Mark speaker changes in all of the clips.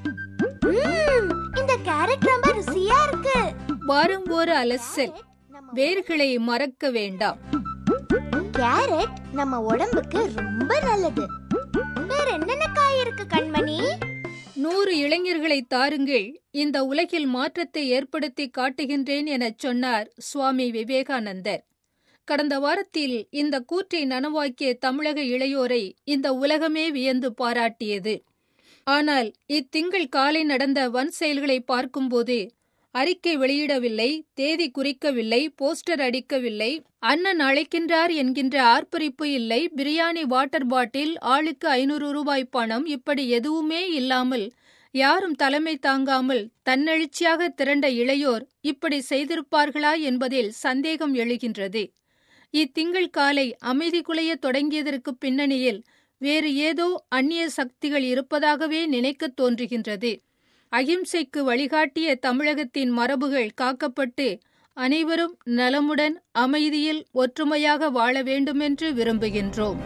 Speaker 1: ம்ம், இந்த கேரட் ரொம்ப ருசியா இருக்கு
Speaker 2: வாரம் ஒரு அலசல் வேர்களை மறக்க வேண்டாம்
Speaker 1: கேரட் நம்ம உடம்புக்கு ரொம்ப நல்லது வேற என்னென்ன காய் இருக்கு கண்மணி
Speaker 2: நூறு இளைஞர்களை தாருங்கள் இந்த உலகில் மாற்றத்தை ஏற்படுத்தி காட்டுகின்றேன் எனச் சொன்னார் சுவாமி விவேகானந்தர் கடந்த வாரத்தில் இந்த கூற்றை நனவாக்கிய தமிழக இளையோரை இந்த உலகமே வியந்து பாராட்டியது ஆனால் இத்திங்கள் காலை நடந்த வன் செயல்களை பார்க்கும்போது அறிக்கை வெளியிடவில்லை தேதி குறிக்கவில்லை போஸ்டர் அடிக்கவில்லை அண்ணன் அழைக்கின்றார் என்கின்ற ஆர்ப்பரிப்பு இல்லை பிரியாணி வாட்டர் பாட்டில் ஆளுக்கு ஐநூறு ரூபாய் பணம் இப்படி எதுவுமே இல்லாமல் யாரும் தலைமை தாங்காமல் தன்னெழுச்சியாக திரண்ட இளையோர் இப்படி செய்திருப்பார்களா என்பதில் சந்தேகம் எழுகின்றது இத்திங்கள் காலை அமைதி குலைய தொடங்கியதற்கு பின்னணியில் வேறு ஏதோ அந்நிய சக்திகள் இருப்பதாகவே நினைக்கத் தோன்றுகின்றது அகிம்சைக்கு வழிகாட்டிய தமிழகத்தின் மரபுகள் காக்கப்பட்டு அனைவரும் நலமுடன் அமைதியில் ஒற்றுமையாக வாழ வேண்டுமென்று விரும்புகின்றோம்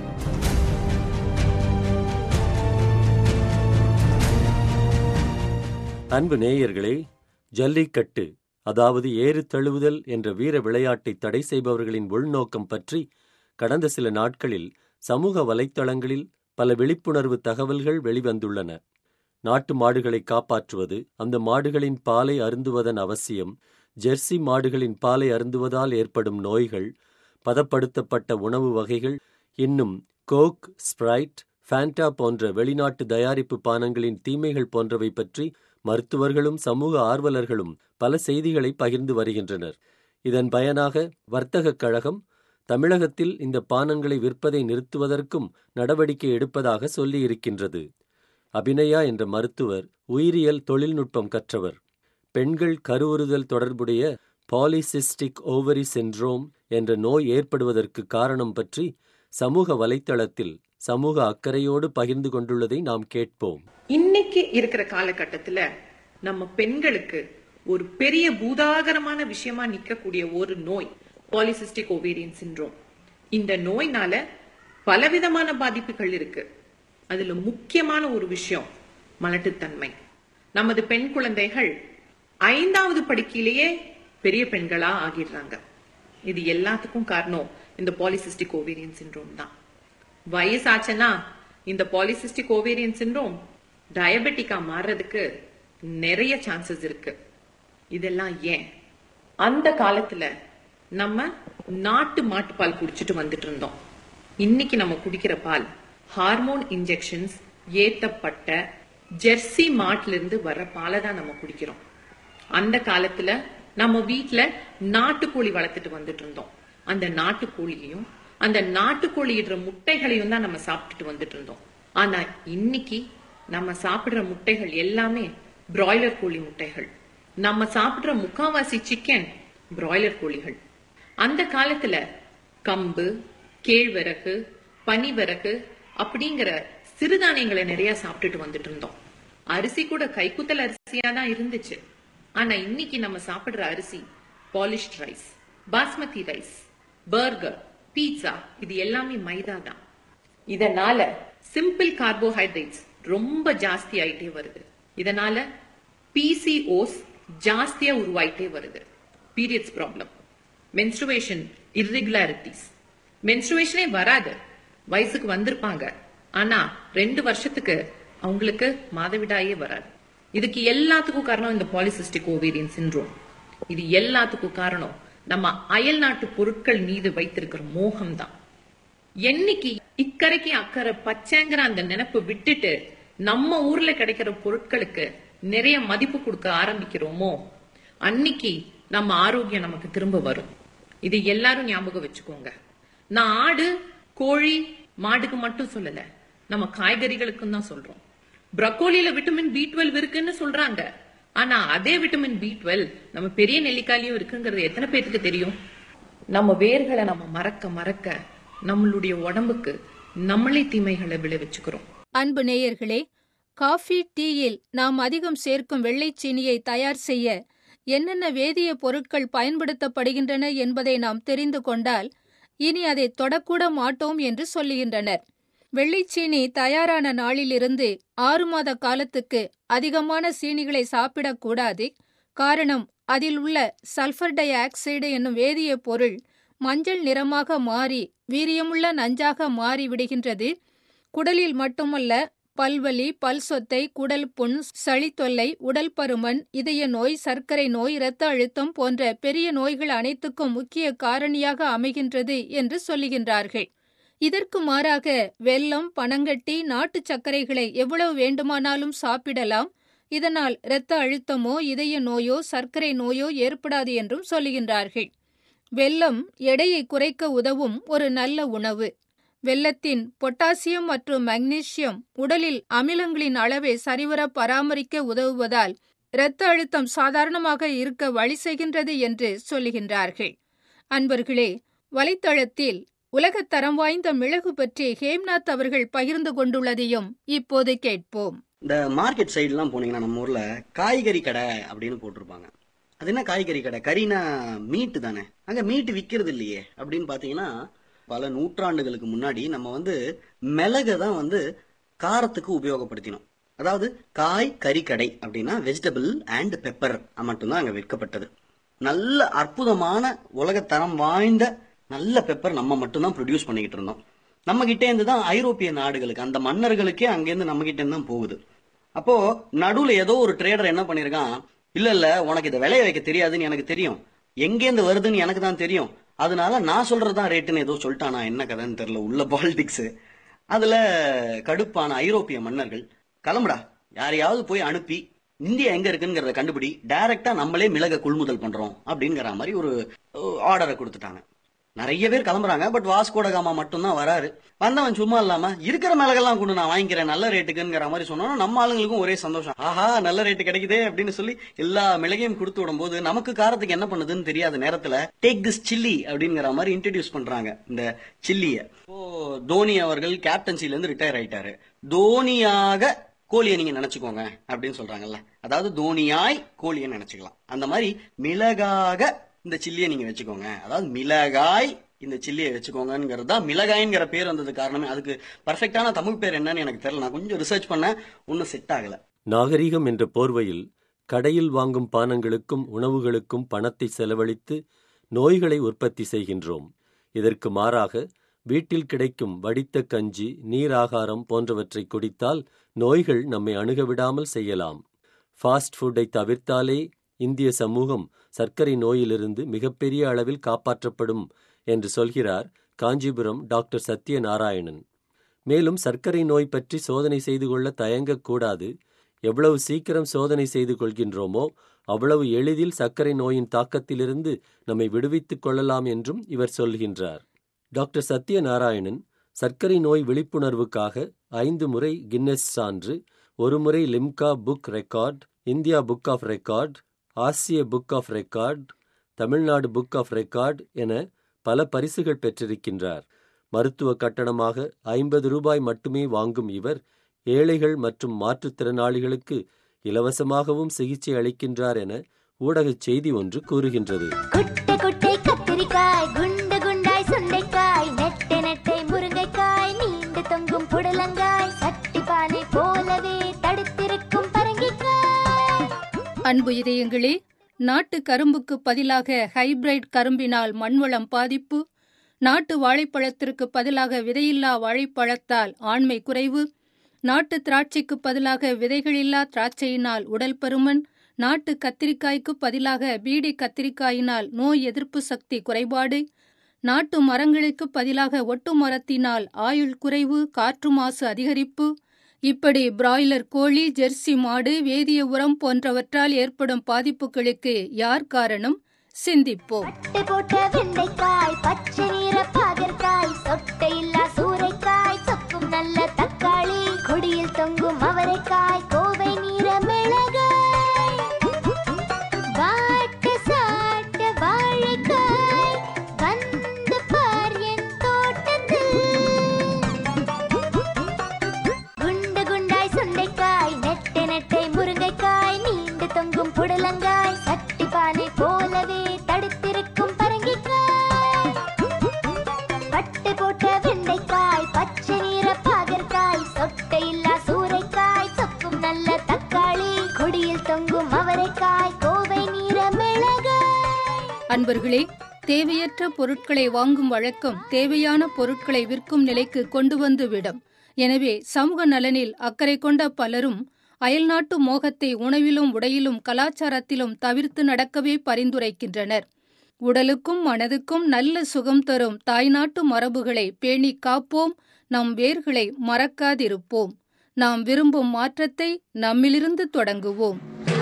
Speaker 3: அன்பு நேயர்களே ஜல்லிக்கட்டு அதாவது ஏறு தழுவுதல் என்ற வீர விளையாட்டை தடை செய்பவர்களின் உள்நோக்கம் பற்றி கடந்த சில நாட்களில் சமூக வலைத்தளங்களில் பல விழிப்புணர்வு தகவல்கள் வெளிவந்துள்ளன நாட்டு மாடுகளை காப்பாற்றுவது அந்த மாடுகளின் பாலை அருந்துவதன் அவசியம் ஜெர்சி மாடுகளின் பாலை அருந்துவதால் ஏற்படும் நோய்கள் பதப்படுத்தப்பட்ட உணவு வகைகள் இன்னும் கோக் ஸ்ப்ரைட் ஃபேண்டா போன்ற வெளிநாட்டு தயாரிப்பு பானங்களின் தீமைகள் போன்றவை பற்றி மருத்துவர்களும் சமூக ஆர்வலர்களும் பல செய்திகளை பகிர்ந்து வருகின்றனர் இதன் பயனாக வர்த்தகக் கழகம் தமிழகத்தில் இந்த பானங்களை விற்பதை நிறுத்துவதற்கும் நடவடிக்கை எடுப்பதாக சொல்லியிருக்கின்றது அபிநயா என்ற மருத்துவர் உயிரியல் தொழில்நுட்பம் கற்றவர் பெண்கள் கருவுறுதல் தொடர்புடைய பாலிசிஸ்டிக் ஓவரி சிண்ட்ரோம் என்ற நோய் ஏற்படுவதற்கு காரணம் பற்றி சமூக வலைத்தளத்தில் சமூக அக்கறையோடு பகிர்ந்து கொண்டுள்ளதை நாம் கேட்போம்
Speaker 4: இன்னைக்கு இருக்கிற காலகட்டத்துல நம்ம பெண்களுக்கு ஒரு பெரிய பூதாகரமான விஷயமா நிக்கக்கூடிய ஒரு நோய் பாலிசிஸ்டிக் ஓவேரியன் சிண்ட்ரோம் இந்த நோய்னால பலவிதமான பாதிப்புகள் இருக்கு அதுல முக்கியமான ஒரு விஷயம் மலட்டுத்தன்மை நமது பெண் குழந்தைகள் ஐந்தாவது படிக்கையிலேயே பெரிய பெண்களா ஆகிடுறாங்க இது எல்லாத்துக்கும் காரணம் இந்த பாலிசிஸ்டிக் ஓவேரியன் சிண்ட்ரோம் தான் வயசாச்சுன்னா இந்த பாலிசிஸ்டிக் ஓவேரியன் சிண்ட்ரோம் டயபெட்டிக்கா மாறுறதுக்கு நிறைய சான்சஸ் இருக்கு இதெல்லாம் ஏன் அந்த காலத்துல நம்ம நாட்டு மாட்டுப்பால் குடிச்சிட்டு வந்துட்டு இருந்தோம் இன்னைக்கு நம்ம குடிக்கிற பால் ஹார்மோன் இன்ஜெக்ஷன்ஸ் ஏத்தப்பட்ட ஜெர்சி மாட்டுல இருந்து வர்ற பாலை தான் நம்ம குடிக்கிறோம் அந்த காலத்துல நம்ம வீட்ல நாட்டுக்கோழி வளர்த்துட்டு வந்துட்டு இருந்தோம் அந்த நாட்டுக்கோழியையும் அந்த நாட்டுக்கோழி இடுற முட்டைகளையும் தான் நம்ம சாப்பிட்டுட்டு வந்துட்டு இருந்தோம் ஆனா இன்னைக்கு நம்ம சாப்பிடுற முட்டைகள் எல்லாமே பிராய்லர் கோழி முட்டைகள் நம்ம சாப்பிடுற முக்காவாசி சிக்கன் பிராய்லர் கோழிகள் அந்த காலத்துல கம்பு கேழ்வரகு பனிவரகு அப்படிங்கிற சிறுதானியங்களை நிறைய சாப்பிட்டுட்டு வந்துட்டு இருந்தோம் அரிசி கூட கைக்குத்தல் அரிசியா தான் இருந்துச்சு ஆனா இன்னைக்கு நம்ம சாப்பிடுற அரிசி polished rice basmati rice burger pizza இது எல்லாமே மைதா தான் இதனால சிம்பிள் கார்போஹைட்ரேட்ஸ் ரொம்ப ஜாஸ்தி ஆயிட்டே வருது இதனால பிசிஓஸ் ஜாஸ்தியா உருவாயிட்டே வருது பீரியட்ஸ் ப்ராப்ளம் மென்ஸ்ட்ருவேஷன் இர்ரெகுலாரிட்டிஸ் மென்ஸ்ட்ருவேஷனே வராது வயசுக்கு வந்திருப்பாங்க ஆனா ரெண்டு வருஷத்துக்கு அவங்களுக்கு மாதவிடாயே வராது இதுக்கு எல்லாத்துக்கும் காரணம் இந்த பாலிசிஸ்டிக் ஓவேரியன் சிண்ட்ரோம் இது எல்லாத்துக்கும் காரணம் நம்ம அயல் நாட்டு பொருட்கள் மீது வைத்திருக்கிற மோகம் தான் என்னைக்கு இக்கரைக்கு அக்கறை பச்சைங்கிற அந்த நினைப்பு விட்டுட்டு நம்ம ஊர்ல கிடைக்கிற பொருட்களுக்கு நிறைய மதிப்பு கொடுக்க ஆரம்பிக்கிறோமோ அன்னைக்கு நம்ம ஆரோக்கியம் நமக்கு திரும்ப வரும் இது எல்லாரும் ஞாபகம் வச்சுக்கோங்க நான் ஆடு கோழி மாடுக்கு மட்டும் சொல்லல நம்ம காய்கறிகளுக்கும் தான் சொல்றோம் ப்ரக்கோலியில விட்டமின் பி டுவெல் இருக்குன்னு சொல்றாங்க ஆனா அதே விட்டமின் பி டுவெல் நம்ம பெரிய நெல்லிக்காயிலயும் இருக்குங்கிறது எத்தனை பேருக்கு தெரியும் நம்ம வேர்களை நம்ம மறக்க மறக்க நம்மளுடைய உடம்புக்கு நம்மளே தீமைகளை விளைவிச்சுக்கிறோம்
Speaker 2: அன்பு நேயர்களே காஃபி டீயில் நாம் அதிகம் சேர்க்கும் வெள்ளைச் சீனியை தயார் செய்ய என்னென்ன வேதிய பொருட்கள் பயன்படுத்தப்படுகின்றன என்பதை நாம் தெரிந்து கொண்டால் இனி அதை தொடக்கூட மாட்டோம் என்று சொல்லுகின்றனர் வெள்ளைச்சீனி தயாரான நாளிலிருந்து ஆறு மாத காலத்துக்கு அதிகமான சீனிகளை சாப்பிடக்கூடாது காரணம் அதில் உள்ள சல்பர் டை ஆக்சைடு என்னும் வேதியப் பொருள் மஞ்சள் நிறமாக மாறி வீரியமுள்ள நஞ்சாக மாறி விடுகின்றது குடலில் மட்டுமல்ல பல்வலி பல் சொத்தை குடல் புண் சளித்தொல்லை உடல் பருமன் இதய நோய் சர்க்கரை நோய் இரத்த அழுத்தம் போன்ற பெரிய நோய்கள் அனைத்துக்கும் முக்கிய காரணியாக அமைகின்றது என்று சொல்லுகின்றார்கள் இதற்கு மாறாக வெல்லம் பனங்கட்டி நாட்டு சர்க்கரைகளை எவ்வளவு வேண்டுமானாலும் சாப்பிடலாம் இதனால் இரத்த அழுத்தமோ இதய நோயோ சர்க்கரை நோயோ ஏற்படாது என்றும் சொல்லுகின்றார்கள் வெல்லம் எடையை குறைக்க உதவும் ஒரு நல்ல உணவு வெல்லத்தின் பொட்டாசியம் மற்றும் மக்னீசியம் உடலில் அமிலங்களின் அளவை சரிவர பராமரிக்க உதவுவதால் இரத்த அழுத்தம் சாதாரணமாக இருக்க வழி செய்கின்றது என்று சொல்லுகின்றார்கள் அன்பர்களே வலைத்தளத்தில் உலகத் தரம் வாய்ந்த மிளகு பற்றி ஹேம்நாத் அவர்கள் பகிர்ந்து கொண்டுள்ளதையும் இப்போது கேட்போம்
Speaker 5: இந்த மார்க்கெட் சைடுலாம் போனீங்கன்னா நம்ம ஊர்ல காய்கறி கடை அப்படின்னு போட்டிருப்பாங்க அது என்ன காய்கறி கடை கறினா மீட்டு தானே அங்க மீட்டு விக்கிறது இல்லையே அப்படின்னு பாத்தீங்கன்னா பல நூற்றாண்டுகளுக்கு முன்னாடி நம்ம வந்து மிளகை தான் வந்து காரத்துக்கு உபயோகப்படுத்தினோம் அதாவது காய் கறி கடை அப்படின்னா வெஜிடபிள் அண்ட் பெப்பர் மட்டும்தான் அங்க விற்கப்பட்டது நல்ல அற்புதமான உலகத்தரம் வாய்ந்த நல்ல பெப்பர் நம்ம மட்டும்தான் ப்ரொடியூஸ் பண்ணிக்கிட்டு இருந்தோம் நம்ம கிட்டே இருந்து தான் ஐரோப்பிய நாடுகளுக்கு அந்த மன்னர்களுக்கே அங்கேருந்து நம்ம கிட்ட இருந்து தான் போகுது அப்போ நடுவுல ஏதோ ஒரு ட்ரேடர் என்ன பண்ணிருக்கான் இல்ல இல்ல உனக்கு இதை விளைய வைக்க தெரியாதுன்னு எனக்கு தெரியும் எங்கேருந்து வருதுன்னு எனக்கு தான் தெரியும் அதனால நான் சொல்றதுதான் ரேட்டுன்னு ஏதோ சொல்லிட்டானா என்ன கதைன்னு தெரியல உள்ள பாலிடிக்ஸ் அதுல கடுப்பான ஐரோப்பிய மன்னர்கள் கிளம்புடா யாரையாவது போய் அனுப்பி இந்தியா எங்க இருக்குங்கிறத கண்டுபிடி டைரக்டா நம்மளே மிளக கொள்முதல் பண்றோம் அப்படிங்கிற மாதிரி ஒரு ஆர்டரை கொடுத்துட்டாங்க நிறைய பேர் கிளம்புறாங்க பட் வாஸ்கோட காமா மட்டும்தான் வராரு வந்தவன் சும்மா இல்லாம இருக்கிற மிளகெல்லாம் கொண்டு நான் வாங்கிக்கிறேன் நல்ல ரேட்டுக்குங்கிற மாதிரி சொன்னோம் நம்ம ஆளுங்களுக்கும் ஒரே சந்தோஷம் ஆஹா நல்ல ரேட்டு கிடைக்குதே அப்படின்னு சொல்லி எல்லா மிளகையும் கொடுத்து விடும்போது நமக்கு காரத்துக்கு என்ன பண்ணுதுன்னு தெரியாத நேரத்துல டேக் திஸ் சில்லி அப்படிங்கிற மாதிரி இன்ட்ரடியூஸ் பண்றாங்க இந்த சில்லிய இப்போ தோனி அவர்கள் கேப்டன்சில இருந்து ரிட்டையர் ஆயிட்டாரு தோனியாக கோழியை நீங்க நினைச்சுக்கோங்க அப்படின்னு சொல்றாங்கல்ல அதாவது தோனியாய் கோழியை நினைச்சுக்கலாம் அந்த மாதிரி மிளகாக இந்த சில்லியை நீங்க வச்சுக்கோங்க அதாவது மிளகாய் இந்த சில்லியை வச்சுக்கோங்கிறது தான் மிளகாய்ங்கிற பேர் வந்தது காரணமே அதுக்கு பர்ஃபெக்டான தமிழ் பேர் என்னன்னு எனக்கு தெரியல நான் கொஞ்சம் ரிசர்ச் பண்ணேன் ஒன்றும் செட் ஆகல
Speaker 3: நாகரிகம் என்ற போர்வையில் கடையில் வாங்கும் பானங்களுக்கும் உணவுகளுக்கும் பணத்தை செலவழித்து நோய்களை உற்பத்தி செய்கின்றோம் இதற்கு மாறாக வீட்டில் கிடைக்கும் வடித்த கஞ்சி நீராகாரம் போன்றவற்றை குடித்தால் நோய்கள் நம்மை அணுகவிடாமல் செய்யலாம் ஃபாஸ்ட் ஃபுட்டை தவிர்த்தாலே இந்திய சமூகம் சர்க்கரை நோயிலிருந்து மிகப்பெரிய அளவில் காப்பாற்றப்படும் என்று சொல்கிறார் காஞ்சிபுரம் டாக்டர் சத்யநாராயணன் மேலும் சர்க்கரை நோய் பற்றி சோதனை செய்து கொள்ள தயங்கக்கூடாது எவ்வளவு சீக்கிரம் சோதனை செய்து கொள்கின்றோமோ அவ்வளவு எளிதில் சர்க்கரை நோயின் தாக்கத்திலிருந்து நம்மை விடுவித்துக் கொள்ளலாம் என்றும் இவர் சொல்கின்றார் டாக்டர் சத்யநாராயணன் சர்க்கரை நோய் விழிப்புணர்வுக்காக ஐந்து முறை கின்னஸ் சான்று ஒரு முறை Limca book record India book of record ஆசிய book of record Tamil Nadu book of record என பல பரிசுகள் பெற்றிருக்கின்றார் மருத்துவ கட்டணமாக ஐம்பது ரூபாய் மட்டுமே வாங்கும் இவர் ஏழைகள் மற்றும் மாற்றுத்திறனாளிகளுக்கு இலவசமாகவும் சிகிச்சை அளிக்கின்றார் என ஊடகச் செய்தி ஒன்று கூறுகின்றது
Speaker 1: குட்டை குட்டை கத்திரிக்காய் குண்டு குண்டாய் சுண்டைக்காய் நெட்டை நெட்டை முருங்கைக்காய் நீண்டு தொங்கும் புடலங்காய் சட்டி பானை போலவே தடுத்திருக்கும் பரங்கிக்காய்
Speaker 2: அன்பு இதயங்களே நாட்டு கரும்புக்கு பதிலாக ஹைபிரைட் கரும்பினால் மண்வளம் பாதிப்பு நாட்டு வாழைப்பழத்திற்கு பதிலாக விதையில்லா வாழைப்பழத்தால் ஆண்மை குறைவு நாட்டு திராட்சைக்கு பதிலாக விதைகளில்லா திராட்சையினால் உடல் பருமன் நாட்டு கத்திரிக்காய்க்கு பதிலாக பீடி கத்திரிக்காயினால் நோய் எதிர்ப்பு சக்தி குறைபாடு நாட்டு மரங்களுக்கு பதிலாக ஒட்டு மரத்தினால் ஆயுள் குறைவு காற்று மாசு அதிகரிப்பு இப்படி பிராய்லர் கோழி ஜெர்சி மாடு வேதிய உரம் போன்றவற்றால் ஏற்படும் பாதிப்புகளுக்கு யார் காரணம் சிந்திப்போம்
Speaker 1: பட்டு போட்ட வெண்டைக்காய் பச்சை நிற பாகற்காய் சொட்டையில்லா சூறைக்காய் சொக்கும் நல்ல தக்காளி கொடியில் தொங்கும் அவரைக்காய் கோவை நீர மிளகாய் வாட்டு சாட்ட வாழைக்காய் வந்து பார் என் தோட்டத்தில் குண்டு குண்டாய் சுண்டைக்காய் நெட்டை நெட்டை முருங்கைக்காய் நீண்டு தொங்கும் புடலங்காய் சட்டி பானை போலவே தடுத்திருக்கும் பரங்கிக்காய் பட்டு போட்ட வெண்டைக்காய் பச்சை நிற பாகற்காய் கொடியில் தொங்கும் அவரைக்காய் கோவை நீர மிளகாய்
Speaker 2: அன்பர்களே தேவையற்ற பொருட்களை வாங்கும் வழக்கம் தேவையான பொருட்களை விற்கும் நிலைக்கு கொண்டு வந்து விடும் எனவே சமூக நலனில் அக்கறை கொண்ட பலரும் அயல்நாட்டு மோகத்தை உணவிலும் உடையிலும் கலாச்சாரத்திலும் தவிர்த்து நடக்கவே பரிந்துரைக்கின்றனர் உடலுக்கும் மனதுக்கும் நல்ல சுகம் தரும் தாய்நாட்டு மரபுகளை பேணி காப்போம் நம் வேர்களை மறக்காதிருப்போம் நாம் விரும்பும் மாற்றத்தை நம்மிலிருந்து தொடங்குவோம்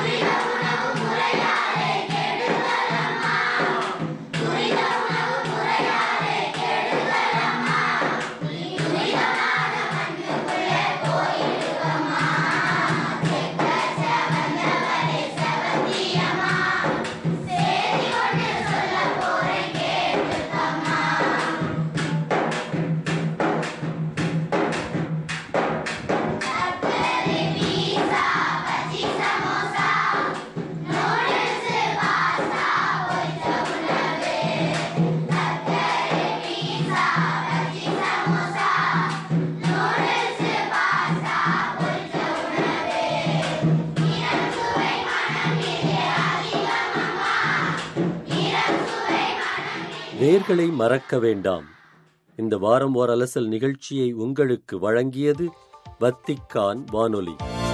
Speaker 3: வேர்களை மறக்க வேண்டாம் இந்த வாரம் ஓர் அலசல் நிகழ்ச்சியை உங்களுக்கு வழங்கியது வத்திக்கான் வானொலி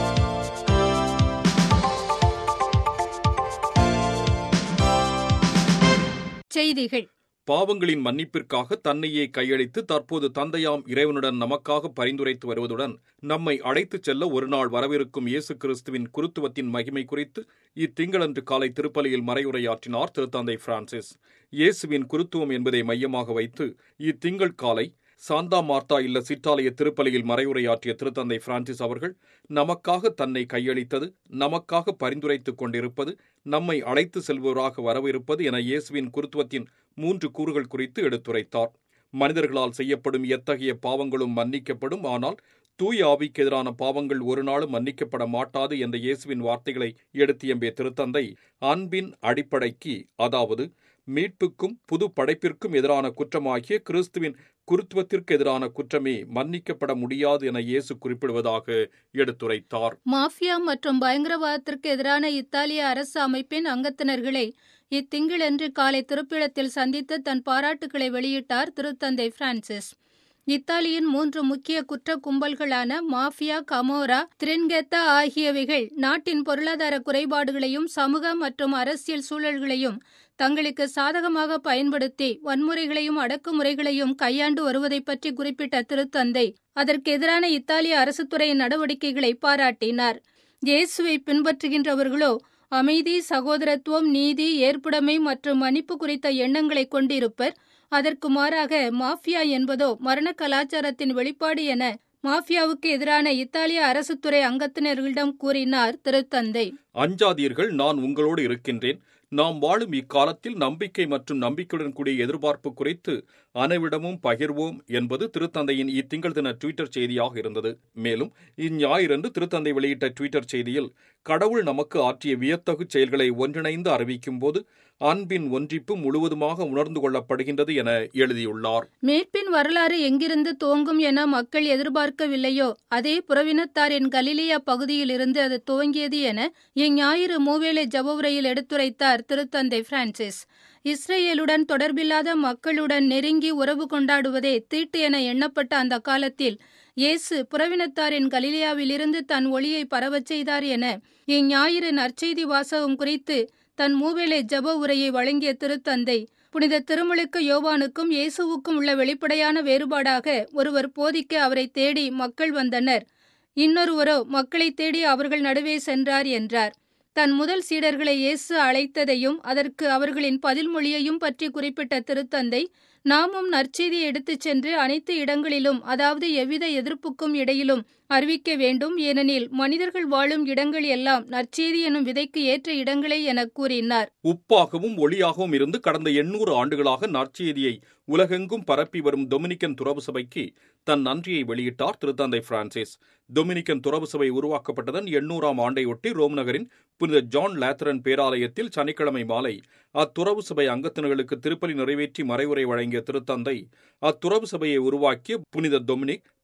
Speaker 2: செய்திகள்
Speaker 6: பாவங்களின் மன்னிப்பிற்காக தன்னையே கையளித்து தற்போது தந்தையாம் இறைவனுடன் நமக்காக பரிந்துரைத்து வருவதுடன் நம்மை அழைத்துச் செல்ல ஒரு நாள் வரவிருக்கும் இயேசு கிறிஸ்துவின் குருத்துவத்தின் மகிமை குறித்து இத்திங்களன்று காலை திருப்பலியில் மறையுரையாற்றினார் திருத்தந்தை பிரான்சிஸ் இயேசுவின் குருத்துவம் என்பதை மையமாக வைத்து இத்திங்கள் காலை சாந்தா மார்த்தா இல்ல சிற்றாலய திருப்பலியில் மறைவுரையாற்றிய திருத்தந்தை பிரான்சிஸ் அவர்கள் நமக்காக தன்னை கையளித்தது நமக்காக பரிந்துரைத்துக் கொண்டிருப்பது நம்மை அழைத்து செல்பவராக வரவிருப்பது என இயேசுவின் குருத்துவத்தின் மூன்று கூறுகள் குறித்து எடுத்துரைத்தார் மனிதர்களால் செய்யப்படும் எத்தகைய பாவங்களும் மன்னிக்கப்படும் ஆனால் தூய ஆவிக்கு எதிரான பாவங்கள் ஒரு நாளும் மன்னிக்கப்பட மாட்டாது என்ற இயேசுவின் வார்த்தைகளை எடுத்தியம்பிய திருத்தந்தை அன்பின் அடிப்படைக்கு அதாவது மீட்புக்கும் புது படைப்பிற்கும் எதிரான குற்றமாகிய கிறிஸ்துவின் குருத்துவத்திற்கு எதிரான குற்றமே மன்னிக்கப்பட முடியாது என இயேசு குறிப்பிடுவதாக எடுத்துரைத்தார்
Speaker 2: மாஃபியா மற்றும் பயங்கரவாதத்திற்கு எதிரான இத்தாலிய அரசு அமைப்பின் அங்கத்தினர்களை இத்திங்களன்று காலை திருப்பிடத்தில் சந்தித்து தன் பாராட்டுகளை வெளியிட்டார் திருத்தந்தை பிரான்சிஸ் இத்தாலியின் மூன்று முக்கிய குற்ற கும்பல்களான மாஃபியா கமோரா திரின்கெத்தா ஆகியவைகள் நாட்டின் பொருளாதார குறைபாடுகளையும் சமூக மற்றும் அரசியல் சூழல்களையும் தங்களுக்கு சாதகமாக பயன்படுத்தி வன்முறைகளையும் அடக்குமுறைகளையும் கையாண்டு வருவதை பற்றி குறிப்பிட்ட திருத்தந்தை அதற்கு எதிரான இத்தாலிய அரசுத்துறையின் நடவடிக்கைகளை பாராட்டினார் இயேசுவை பின்பற்றுகின்றவர்களோ அமைதி சகோதரத்துவம் நீதி ஏற்புடைமை மற்றும் மன்னிப்பு குறித்த எண்ணங்களை கொண்டிருப்பர் அதற்கு மாறாக மாஃபியா என்பதோ மரண கலாச்சாரத்தின் வெளிப்பாடு என மாஃபியாவுக்கு எதிரான இத்தாலிய அரசுத்துறை அங்கத்தினர்களிடம் கூறினார் திருத்தந்தை
Speaker 6: அஞ்சாதீர்கள் நான் உங்களோடு இருக்கின்றேன் நாம் வாழும் இக்காலத்தில் நம்பிக்கை மற்றும் நம்பிக்கையுடன் கூடிய எதிர்பார்ப்பு குறித்து அனைவரிடமும் பகிர்வோம் என்பது திருத்தந்தையின் இத்திங்கள் தின ட்விட்டர் செய்தியாக இருந்தது மேலும் இந்ஞாயிறன்று திருத்தந்தை வெளியிட்ட ட்விட்டர் செய்தியில் கடவுள் நமக்கு ஆற்றிய வியத்தகு செயல்களை ஒன்றிணைந்து அறிவிக்கும் போது அன்பின் ஒன்றிப்பு முழுவதுமாக உணர்ந்து கொள்ளப்படுகின்றது என எழுதியுள்ளார்
Speaker 2: மீட்பின் வரலாறு எங்கிருந்து துவங்கும் என மக்கள் எதிர்பார்க்கவில்லையோ அதே புறவினத்தாரின் கலிலியா பகுதியிலிருந்து அது துவங்கியது என இஞ்ஞாயிறு மூவேளை ஜபவுரையில் எடுத்துரைத்தார் திருத்தந்தை பிரான்சிஸ் இஸ்ரேலுடன் தொடர்பில்லாத மக்களுடன் நெருங்கி உறவு கொண்டாடுவதே தீட்டு என எண்ணப்பட்ட அந்த காலத்தில் இயேசு புறவினத்தாரின் கலிலியாவிலிருந்து தன் ஒளியை பரவச் செய்தார் என இஞ்ஞாயிறு நற்செய்தி வாசகம் குறித்து தன் மூவேளை ஜப உரையை வழங்கிய திருத்தந்தை புனித திருமுழுக்கு யோவானுக்கும் இயேசுவுக்கும் உள்ள வெளிப்படையான வேறுபாடாக ஒருவர் போதிக்க அவரை தேடி மக்கள் வந்தனர் இன்னொருவரோ மக்களை தேடி அவர்கள் நடுவே சென்றார் என்றார் தன் முதல் சீடர்களை இயேசு அழைத்ததையும் அதற்கு அவர்களின் பதில்மொழியையும் பற்றி குறிப்பிட்ட திருத்தந்தை நாமும் நற்செய்தியை எடுத்துச் சென்று அனைத்து இடங்களிலும் அதாவது எவ்வித எதிர்ப்புக்கும் இடையிலும் அறிவிக்க வேண்டும் ஏனெனில் மனிதர்கள் வாழும் இடங்கள் எல்லாம் நற்செய்தி எனும் விதைக்கு ஏற்ற இடங்களே என கூறினார்
Speaker 6: உப்பாகவும் ஒளியாகவும் இருந்து கடந்த எண்ணூறு ஆண்டுகளாக நற்செய்தியை உலகெங்கும் பரப்பி வரும் டொமினிக்கன் துறவு சபைக்கு தன் நன்றியை வெளியிட்டார் திருத்தந்தை பிரான்சிஸ் டொமினிக்கன் துறவு சபை உருவாக்கப்பட்டதன் எண்ணூறாம் ஆண்டையொட்டி ரோம் நகரின் புனித ஜான் லேத்தரன் பேராலயத்தில் சனிக்கிழமை மாலை அத்துறவு சபை அங்கத்தினர்களுக்கு திருப்பலி நிறைவேற்றி மறைவுரை வழங்கிய திருத்தந்தை அத்துறவு சபையை உருவாக்கிய புனித டொமினிக்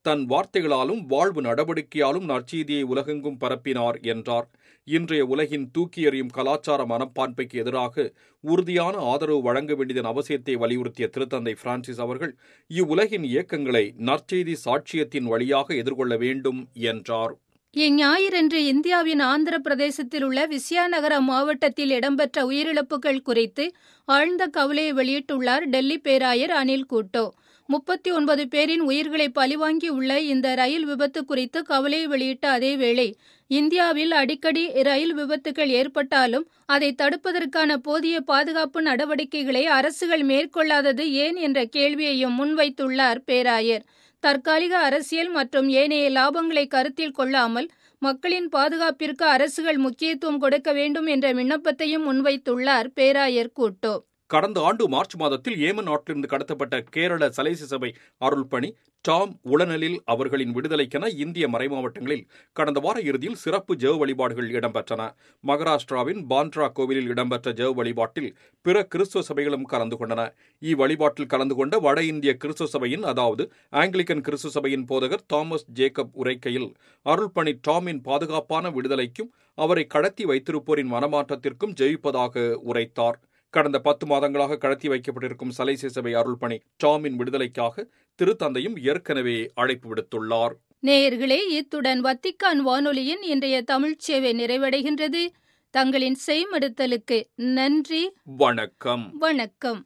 Speaker 6: தன் வார்த்தைகளாலும் வாழ்வு நடவடிக்கையாலும் நற்செய்தியை உலகெங்கும் பரப்பினார் என்றார் இன்றைய உலகின் தூக்கி எறியும் கலாச்சார மனப்பான்மைக்கு எதிராக உறுதியான ஆதரவு வழங்க வேண்டியதன் அவசியத்தை வலியுறுத்திய திருத்தந்தை பிரான்சிஸ் அவர்கள் இவ்வுலகின் இயக்கங்களை நற்செய்தி சாட்சியத்தின் வழியாக எதிர்கொள்ள வேண்டும் என்றார்
Speaker 2: இஞ்ஞாயிறன்று இந்தியாவின் ஆந்திர பிரதேசத்தில் உள்ள விஸ்யாநகர மாவட்டத்தில் இடம்பெற்ற உயிரிழப்புகள் குறித்து ஆழ்ந்த கவலையை வெளியிட்டுள்ளார் டெல்லி பேராயர் அனில் கூட்டோ முப்பத்தி ஒன்பது பேரின் உயிர்களை பழிவாங்கி உள்ள இந்த ரயில் விபத்து குறித்து கவலையை வெளியிட்ட அதேவேளை இந்தியாவில் அடிக்கடி ரயில் விபத்துகள் ஏற்பட்டாலும் அதை தடுப்பதற்கான போதிய பாதுகாப்பு நடவடிக்கைகளை அரசுகள் மேற்கொள்ளாதது ஏன் என்ற கேள்வியையும் முன்வைத்துள்ளார் பேராயர் தற்காலிக அரசியல் மற்றும் ஏனைய லாபங்களை கருத்தில் கொள்ளாமல் மக்களின் பாதுகாப்பிற்கு அரசுகள் முக்கியத்துவம் கொடுக்க வேண்டும் என்ற விண்ணப்பத்தையும் முன்வைத்துள்ளார் பேராயர் கூட்டோ
Speaker 6: கடந்த ஆண்டு மார்ச் மாதத்தில் ஏமன் நாட்டிலிருந்து கடத்தப்பட்ட கேரள சலேசி சபை அருள்பணி டாம் உளநலில் அவர்களின் விடுதலைக்கென இந்திய மறைமாவட்டங்களில் கடந்த வார இறுதியில் சிறப்பு ஜெவ வழிபாடுகள் இடம்பெற்றன மகாராஷ்டிராவின் பாந்த்ரா கோவிலில் இடம்பெற்ற ஜெவ வழிபாட்டில் பிற கிறிஸ்துவ சபைகளும் கலந்து கொண்டன இவ்வழிபாட்டில் கலந்து கொண்ட வட இந்திய கிறிஸ்துவ சபையின் அதாவது ஆங்கிலிக்கன் கிறிஸ்துவ சபையின் போதகர் தாமஸ் ஜேக்கப் உரைக்கையில் அருள்பணி டாமின் பாதுகாப்பான விடுதலைக்கும் அவரை கடத்தி வைத்திருப்போரின் மனமாற்றத்திற்கும் ஜெயிப்பதாக உரைத்தார் கடந்த பத்து மாதங்களாக கடத்தி வைக்கப்பட்டிருக்கும் சலைசே சபை அருள்பணி டாமின் விடுதலைக்காக திருத்தந்தையும் ஏற்கனவே அழைப்பு விடுத்துள்ளார்
Speaker 2: நேயர்களே இத்துடன் வத்திக்கான் வானொலியின் இன்றைய தமிழ்ச் சேவை நிறைவடைகின்றது தங்களின் செய்மடுத்தலுக்கு நன்றி
Speaker 6: வணக்கம்
Speaker 2: வணக்கம்